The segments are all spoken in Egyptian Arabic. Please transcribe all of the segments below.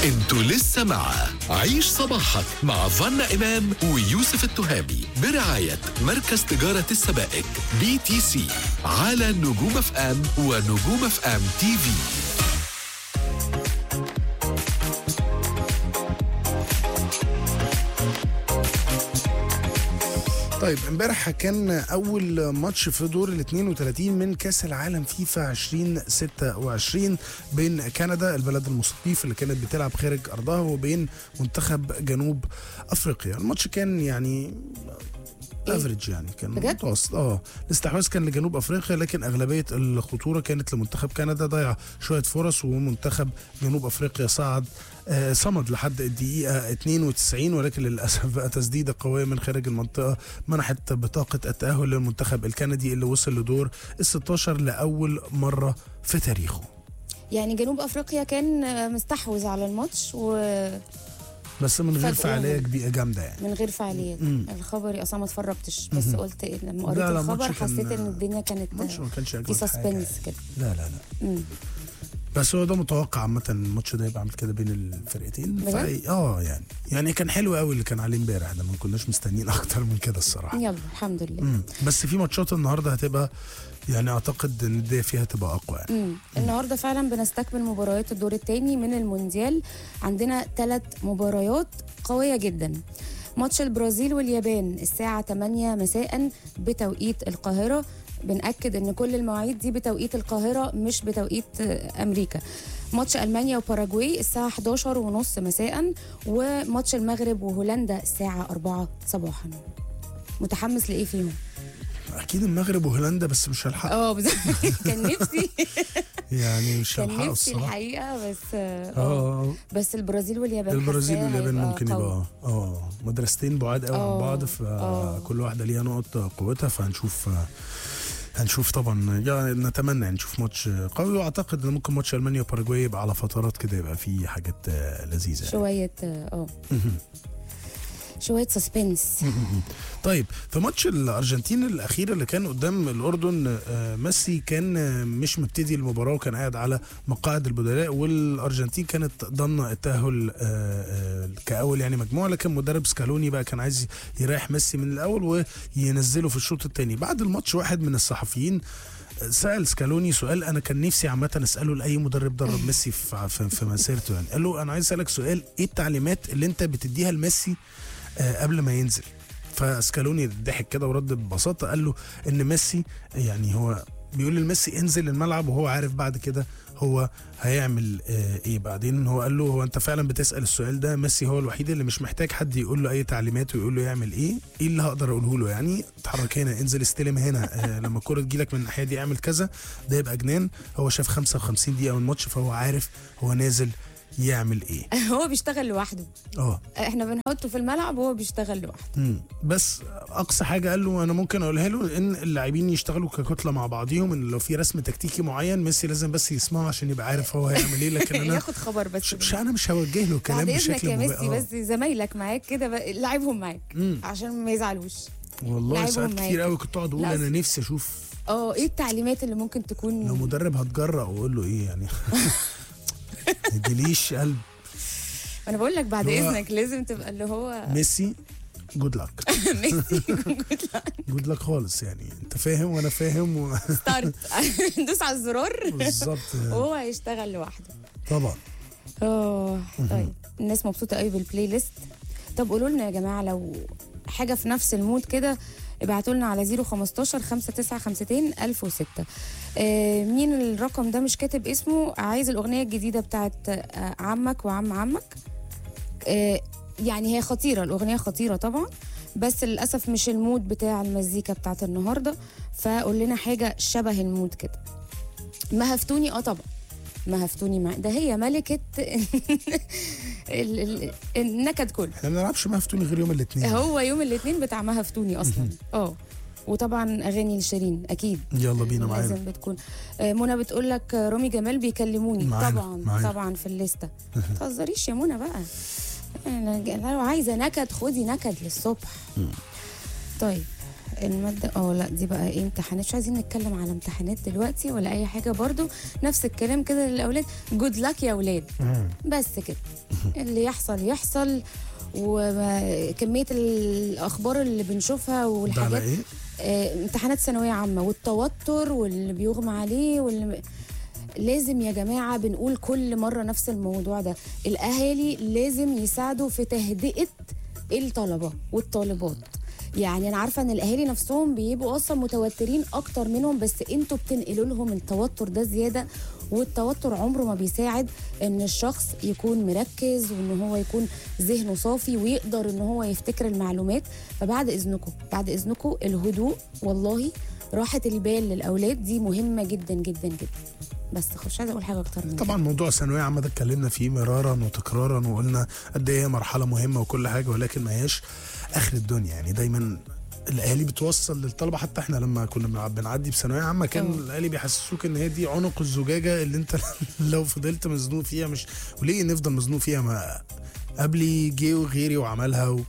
انتوا لسه مع عيش صباحك مع فنا إمام ويوسف التهامي برعاية مركز تجارة السبائك بي تي سي على نجوم اف ام ونجوم اف ام تي في طيب امبارح كان اول ماتش في دور ال 32 من كاس العالم فيفا 2026 بين كندا البلد المستضيف اللي كانت بتلعب خارج ارضها وبين منتخب جنوب افريقيا الماتش كان يعني افريج يعني كان بجد؟ متوسط اه الاستحواذ كان لجنوب افريقيا لكن اغلبيه الخطوره كانت لمنتخب كندا ضيع شويه فرص ومنتخب جنوب افريقيا صعد آه صمد لحد الدقيقه 92 ولكن للاسف بقى تسديده قويه من خارج المنطقه منحت بطاقه التاهل للمنتخب الكندي اللي وصل لدور ال 16 لاول مره في تاريخه يعني جنوب افريقيا كان آه، مستحوذ على الماتش ومن بس من غير فجأة فعاليه يعني. كبيره جامده يعني غير فعاليات مم. الخبر اصلا ما اتفرجتش بس قلت إيه لما قريت لا، لا، الخبر الماتش كان- حسيت ان الدنيا كانت الماتش ما كانش في اجمل حاجه سسبنس يعني. كده لا لا لا مم. بس هو ده متوقع عامة الماتش ده يبقى عامل كده بين الفرقتين بجد؟ فأي- اه يعني يعني كان حلو قوي اللي كان عليه امبارح ده ما كناش مستنيين اكتر من كده الصراحة يلا الحمد لله مم. بس في ماتشات النهارده هتبقى يعني اعتقد ان الدنيا فيها تبقى اقوى يعني مم. النهارده فعلا بنستكمل مباريات الدور الثاني من المونديال عندنا ثلاث مباريات قويه جدا ماتش البرازيل واليابان الساعة 8 مساء بتوقيت القاهرة بنأكد ان كل المواعيد دي بتوقيت القاهرة مش بتوقيت آه، امريكا ماتش المانيا وباراجواي الساعة 11 ونص مساء وماتش المغرب وهولندا الساعة 4 صباحا متحمس لايه فيهم؟ اكيد المغرب وهولندا بس مش هلحق اه بالظبط كان نفسي يعني مش كان هلحق نفسي الصراحة الحقيقه بس اه اه بس البرازيل واليابان البرازيل حاساه واليابان هيبقى ممكن قوي. يبقى اه مدرستين بعاد قوي عن آه، بعض آه. فكل واحده ليها نقط قوتها فهنشوف هنشوف طبعا يعني نتمنى نشوف ماتش قوي واعتقد ان ممكن ماتش المانيا وباراجواي يبقى على فترات كده يبقى فيه حاجات آه، لذيذه يعني. شويه اه شويه سسبنس طيب في ماتش الارجنتين الاخير اللي كان قدام الاردن آه، ميسي كان آه، مش مبتدي المباراه وكان قاعد على مقاعد البدلاء والارجنتين كانت ضامنه التاهل آه، آه، كاول يعني مجموعه لكن مدرب سكالوني بقى كان عايز يريح ميسي من الاول وينزله في الشوط الثاني بعد الماتش واحد من الصحفيين سأل سكالوني سؤال انا كان نفسي عامه اساله لاي مدرب درب ميسي في في, في مسيرته يعني قال له انا عايز اسالك سؤال ايه التعليمات اللي انت بتديها لميسي آه، قبل ما ينزل فسكالوني ضحك كده ورد ببساطه قال له ان ميسي يعني هو بيقول لميسي انزل الملعب وهو عارف بعد كده هو هيعمل آه ايه بعدين هو قال له هو انت فعلا بتسال السؤال ده ميسي هو الوحيد اللي مش محتاج حد يقول له اي تعليمات ويقول له يعمل ايه ايه اللي هقدر اقوله له يعني اتحرك هنا انزل استلم هنا آه لما الكره تجيلك من الناحيه دي اعمل كذا ده يبقى جنان هو شاف 55 دقيقه من الماتش فهو عارف هو نازل يعمل ايه هو بيشتغل لوحده اه احنا بنحطه في الملعب وهو بيشتغل لوحده مم. بس اقصى حاجه قال له انا ممكن اقولها له ان اللاعبين يشتغلوا ككتله مع بعضيهم ان لو في رسم تكتيكي معين ميسي لازم بس يسمعه عشان يبقى عارف هو هيعمل ايه لكن انا ياخد خبر بس مش مش- انا مش هوجه له كلام بعد اذنك بشكل يا مباشر ميسي بس زمايلك معاك كده بقى- لعبهم معاك مم. عشان ما يزعلوش والله لعبهم ساعات معاك. كتير قوي كنت اقعد اقول لا، انا نفسي اشوف اه ايه التعليمات اللي ممكن لو تكون مدرب هتجرأ واقول له ايه يعني ما يجيليش قلب انا بقول لك بعد اللي هو- اذنك لازم تبقى اللي هو ميسي جود لك ميسي جود لك جود لك خالص يعني انت فاهم وانا فاهم و... ستارت دوس على الزرار بالظبط وهو هيشتغل لوحده طبعا اه طيب الناس مبسوطه قوي بالبلاي ليست طب قولوا لنا يا جماعه لو حاجه في نفس المود كده ابعتوا لنا على 015 5952 1006 آه مين الرقم ده مش كاتب اسمه عايز الاغنيه الجديده بتاعت آه عمك وعم عمك آه يعني هي خطيره الاغنيه خطيره طبعا بس للاسف مش المود بتاع المزيكا بتاعت النهارده فقول لنا حاجه شبه المود كده مهفتوني اه طبعا مهفتوني مع ده هي ملكه ال- ال- النكد كله احنا ما بنلعبش مفتوني غير يوم الاثنين هو يوم الاثنين بتاع مهفتوني اصلا اه وطبعا اغاني لشيرين اكيد يلا بينا معانا لازم بتكون آه، منى بتقول لك آه، رامي جمال بيكلموني معانا، طبعا معانا. طبعا في الليسته ما تهزريش يا منى بقى أنا ج- لو عايزه نكد خدي نكد للصبح طيب المادة اه لا دي بقى ايه امتحانات مش عايزين نتكلم على امتحانات دلوقتي ولا اي حاجة برضو نفس الكلام كده للأولاد جود لك يا أولاد بس كده اللي يحصل يحصل وكمية الأخبار اللي بنشوفها ده على والحاجات ايه؟ آه، امتحانات ثانوية عامة والتوتر واللي بيغمى عليه واللي لازم يا جماعة بنقول كل مرة نفس الموضوع ده الأهالي لازم يساعدوا في تهدئة الطلبة والطالبات يعني انا عارفه ان الاهالي نفسهم بيبقوا اصلا متوترين اكتر منهم بس انتوا بتنقلوا لهم التوتر ده زياده والتوتر عمره ما بيساعد ان الشخص يكون مركز وان هو يكون ذهنه صافي ويقدر ان هو يفتكر المعلومات فبعد اذنكم بعد اذنكم الهدوء والله راحه البال للاولاد دي مهمه جدا جدا جدا بس مش عايزه اقول حاجه اكتر من كده. طبعا موضوع الثانويه عامه ده اتكلمنا فيه مرارا وتكرارا وقلنا قد ايه هي مرحله مهمه وكل حاجه ولكن ما هياش اخر الدنيا يعني دايما الاهالي بتوصل للطلبه حتى احنا لما كنا بنع- بنعدي بثانويه عامه كان أوه. الاهالي بيحسسوك ان هي دي عنق الزجاجه اللي انت لو فضلت مزنوق فيها مش وليه نفضل مزنوق فيها ما قبلي جه وغيري وعملها و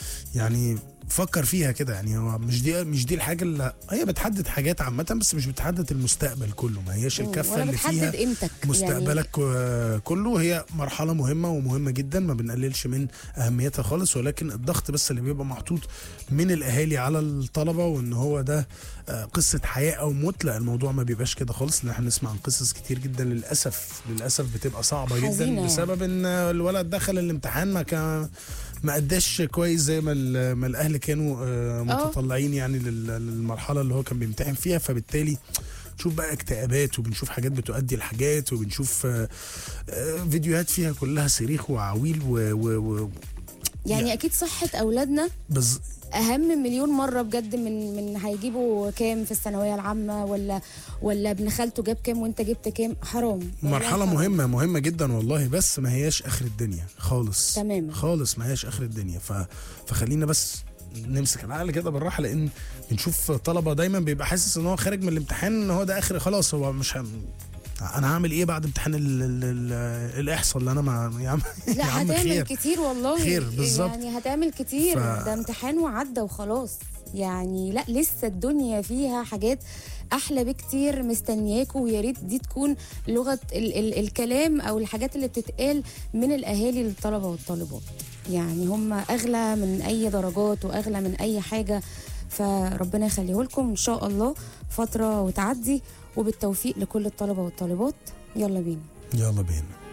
يعني فكر فيها كده يعني هو مش دي مش دي الحاجه اللي هي بتحدد حاجات عامه بس مش بتحدد المستقبل كله ما هياش الكفه ولا اللي فيها بتحدد قيمتك مستقبلك آه، كله هي مرحلة مهمة ومهمة جدا ما بنقللش من أهميتها خالص ولكن الضغط بس اللي بيبقى محطوط من الأهالي على الطلبة وإن هو ده آه، قصة حياة أو موت لا الموضوع ما بيبقاش كده خالص لأن احنا نسمع عن قصص كتير جدا للأسف للأسف بتبقى صعبة جدا حزينة يعني. بسبب إن الولد دخل الامتحان ما كان ما اداش كويس زي ما ال- ما الاهل كانوا آه، متطلعين يعني لل- للمرحله اللي هو كان بيمتحن فيها فبالتالي نشوف بقى اكتئابات وبنشوف حاجات بتؤدي لحاجات وبنشوف آه، آه، فيديوهات فيها كلها صريخ وعويل و, و, و يعني اكيد صحه اولادنا بز... اهم مليون مره بجد من من هيجيبوا كام في الثانويه العامه ولا ولا ابن خالته جاب كام وانت جبت كام حرام والله مرحلة حرام. مهمة مهمة جدا والله بس ما هياش آخر الدنيا خالص تماما. خالص ما هياش آخر الدنيا ف... فخلينا بس نمسك العقل كده بالراحة لأن بنشوف طلبة دايما بيبقى حاسس إن هو خارج من الامتحان إن هو ده آخر خلاص هو مش هم... أنا هعمل إيه بعد امتحان ال... ال... ال... الإحصاء اللي أنا ما يا عم يا لا عم هتعمل خير كتير والله خير، بالظبط. يعني هتعمل كتير ف- ده امتحان وعدى وخلاص يعني لا لسه الدنيا فيها حاجات احلى بكتير مستنياكوا ويا ريت دي تكون لغه ال ال الكلام او الحاجات اللي بتتقال من الاهالي للطلبه والطالبات يعني هم اغلى من اي درجات واغلى من اي حاجه فربنا يخليه لكم ان شاء الله فتره وتعدي وبالتوفيق لكل الطلبه والطالبات يلا بينا يلا بينا